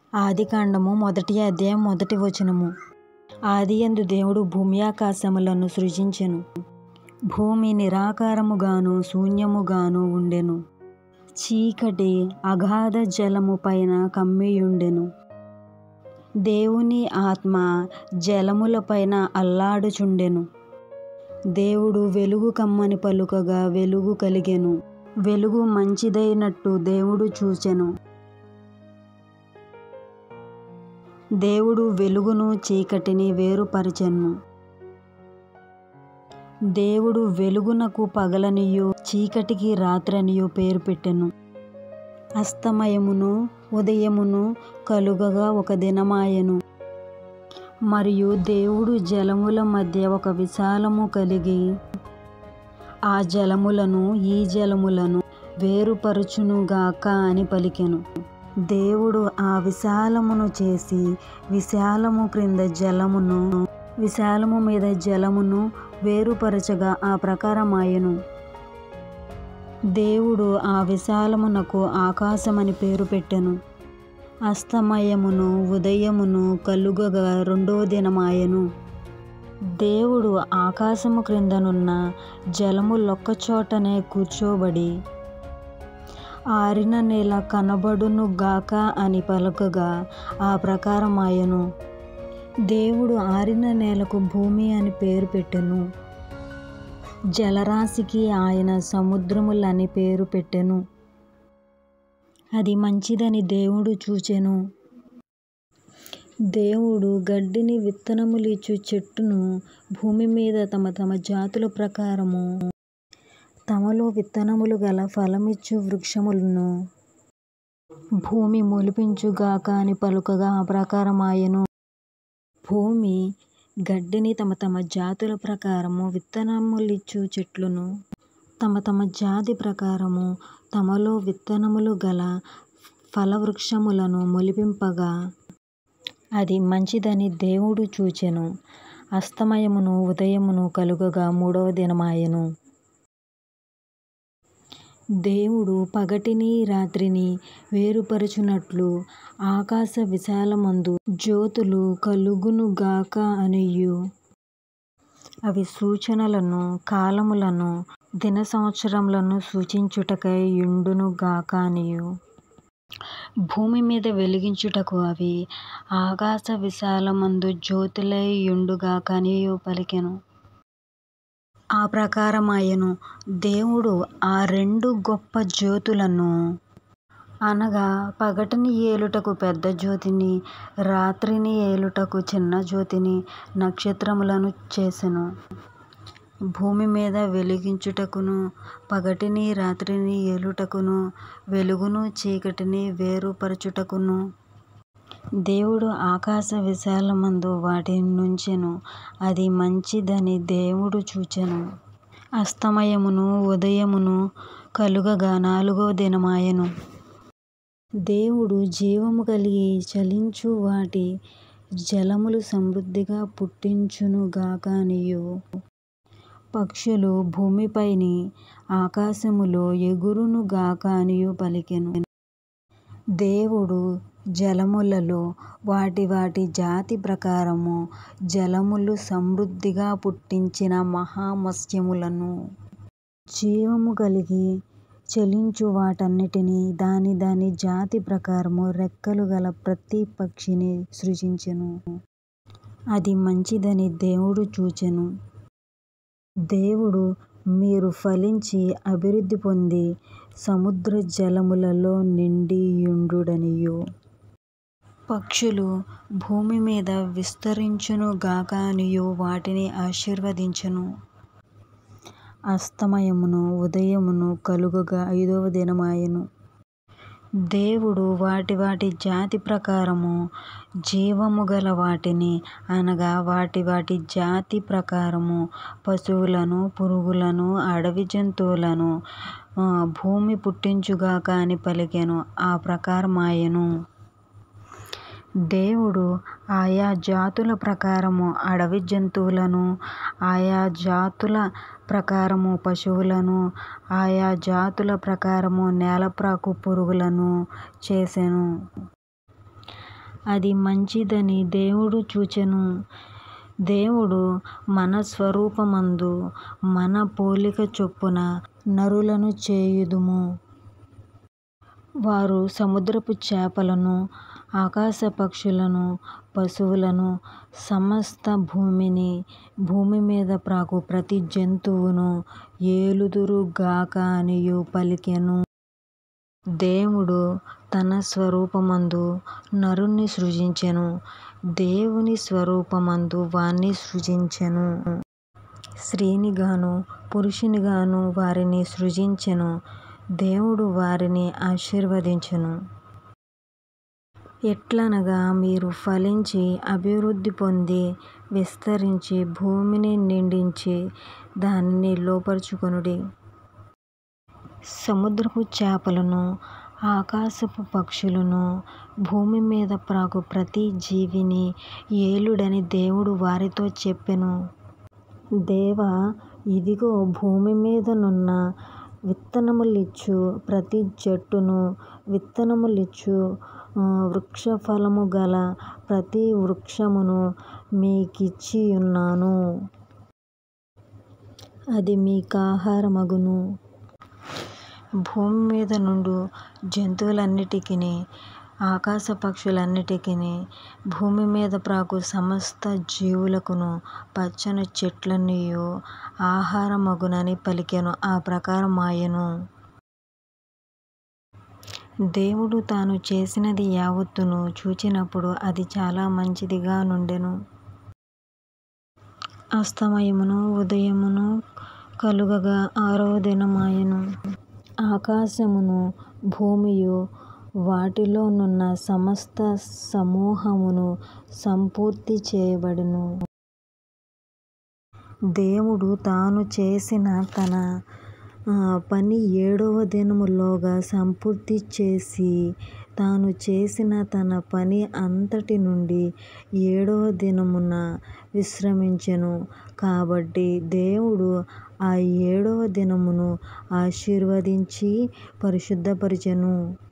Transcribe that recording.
ఆదికాండము మొదటి అధ్యాయం మొదటి వచనము ఆదియందు దేవుడు భూమి ఆకాశములను సృజించెను భూమి నిరాకారముగాను శూన్యముగాను ఉండెను చీకటి అగాధ జలము పైన కమ్మియుండెను దేవుని ఆత్మ జలముల పైన అల్లాడుచుండెను దేవుడు వెలుగు కమ్మని పలుకగా వెలుగు కలిగెను వెలుగు మంచిదైనట్టు దేవుడు చూచెను దేవుడు వెలుగును చీకటిని వేరుపరచెను దేవుడు వెలుగునకు పగలనియు చీకటికి రాత్రనియు పేరు పెట్టెను అస్తమయమును ఉదయమును కలుగగా ఒక దినమాయెను మరియు దేవుడు జలముల మధ్య ఒక విశాలము కలిగి ఆ జలములను ఈ జలములను వేరుపరచునుగాక అని పలికెను దేవుడు ఆ విశాలమును చేసి విశాలము క్రింద జలమును విశాలము మీద జలమును వేరుపరచగా ఆ ప్రకారమాయెను దేవుడు ఆ విశాలమునకు ఆకాశమని పేరు పెట్టెను అస్తమయమును ఉదయమును కలుగగా రెండో దినమాయెను దేవుడు ఆకాశము క్రిందనున్న జలములొక్కచోటనే కూర్చోబడి ఆరిన నేల కనబడును గాక అని పలుకగా ఆ ప్రకారమాయెను దేవుడు ఆరిన నేలకు భూమి అని పేరు పెట్టెను జలరాశికి ఆయన సముద్రములని పేరు పెట్టెను అది మంచిదని దేవుడు చూచెను దేవుడు గడ్డిని విత్తనములిచ్చు చెట్టును భూమి మీద తమ తమ జాతుల ప్రకారము తమలో విత్తనములు గల ఫలమిచ్చు వృక్షములను భూమి మొలిపించుగాక అని పలుకగా ఆ ప్రకారమాయెను భూమి గడ్డిని తమ తమ జాతుల ప్రకారము విత్తనములిచ్చు చెట్లును తమ తమ జాతి ప్రకారము తమలో విత్తనములు గల ఫలవృక్షములను మొలిపింపగా అది మంచిదని దేవుడు చూచెను అస్తమయమును ఉదయమును కలుగగా మూడవ దినమాయెను దేవుడు పగటిని రాత్రిని వేరుపరచునట్లు ఆకాశ విశాలమందు జ్యోతులు కలుగునుగాక అనియు అవి సూచనలను కాలములను దిన సంవత్సరములను సూచించుటకై యుండునుగాక అనియు భూమి మీద వెలిగించుటకు అవి ఆకాశ విశాలమందు జ్యోతులై యుండుగాక అనియు పలికెను ఆ ప్రకారమాయెను దేవుడు ఆ రెండు గొప్ప జ్యోతులను అనగా పగటిని ఏలుటకు పెద్ద జ్యోతిని రాత్రిని ఏలుటకు చిన్న జ్యోతిని నక్షత్రములను చేసెను భూమి మీద వెలిగించుటకును పగటిని రాత్రిని ఏలుటకును వెలుగును చీకటిని వేరుపరచుటకును దేవుడు ఆకాశ విశాలమందు వాటిని నుంచెను అది మంచిదని దేవుడు చూచెను అస్తమయమును ఉదయమును కలుగగా నాలుగో దినమాయెను దేవుడు జీవము కలిగి చలించు వాటి జలములు సమృద్ధిగా పుట్టించునుగాక అనియు పక్షులు భూమిపైని ఆకాశములో ఎగురునుగాక అనియు పలికెను దేవుడు జలములలో వాటి వాటి జాతి ప్రకారము జలములు సమృద్ధిగా పుట్టించిన మహామత్స్యములను జీవము కలిగి చలించు వాటన్నిటిని దాని దాని జాతి ప్రకారము రెక్కలు గల ప్రతి పక్షిని సృజించెను అది మంచిదని దేవుడు చూచెను దేవుడు మీరు ఫలించి అభివృద్ధి పొంది సముద్ర జలములలో నిండియుండుడనియు పక్షులు భూమి మీద విస్తరించునుగాక అనియు వాటిని ఆశీర్వదించెను అస్తమయమును ఉదయమును కలుగగా ఐదవ దినమాయెను దేవుడు వాటి వాటి జాతి ప్రకారము జీవము గల వాటిని అనగా వాటి వాటి జాతి ప్రకారము పశువులను పురుగులను అడవి జంతువులను భూమి పుట్టించుగాక అని పలికెను ఆ ప్రకారమాయెను దేవుడు ఆయా జాతుల ప్రకారము అడవి జంతువులను ఆయా జాతుల ప్రకారము పశువులను ఆయా జాతుల ప్రకారము నేలప్రాకు పురుగులను చేసెను అది మంచిదని దేవుడు చూచెను దేవుడు మన స్వరూపమందు మన పోలిక చొప్పున నరులను చేయుదుము వారు సముద్రపు చేపలను ఆకాశ పక్షులను పశువులను సమస్త భూమిని భూమి మీద ప్రాకు ప్రతి జంతువును ఏలుదురు గాక అనియు పలికెను దేవుడు తన స్వరూపమందు నరుని సృజించెను దేవుని స్వరూపమందు వాణ్ణి సృజించెను స్త్రీనిగాను పురుషునిగాను వారిని సృజించెను దేవుడు వారిని ఆశీర్వదించెను ఎట్లనగా మీరు ఫలించి అభివృద్ధి పొంది విస్తరించి భూమిని నిండించి దానిని లోపరచుకొనుడి సముద్రపు చేపలను ఆకాశపు పక్షులను భూమి మీద ప్రాకు ప్రతి జీవిని ఏలుడని దేవుడు వారితో చెప్పెను దేవా ఇదిగో భూమి మీద నున్న విత్తనములిచ్చు ప్రతి చెట్టును విత్తనములిచ్చు వృక్షఫలము గల ప్రతి వృక్షమును మీకిచ్చియున్నాను అది మీకాహారమగును భూమి మీద నుండు జంతువులన్నిటికిని ఆకాశ పక్షులన్నిటికిని భూమి మీద ప్రాకు సమస్త జీవులకును పచ్చని చెట్లన్నీయు ఆహారమగునని పలికెను ఆ ప్రకారమాయెను దేవుడు తాను చేసినది యావత్తును చూచినప్పుడు అది చాలా మంచిదిగా నుండెను అస్తమయమును ఉదయమును కలుగగా ఆరవ దినమాయెను ఆకాశమును భూమియు వాటిలో నున్న సమస్త సమూహమును సంపూర్తి చేయబడెను దేవుడు తాను చేసిన తన పని ఏడవ దినములోగా సంపూర్తి చేసి తాను చేసిన తన పని అంతటి నుండి ఏడవ దినమున విశ్రమించెను కాబట్టి దేవుడు ఆ ఏడవ దినమును ఆశీర్వదించి పరిశుద్ధపరచెను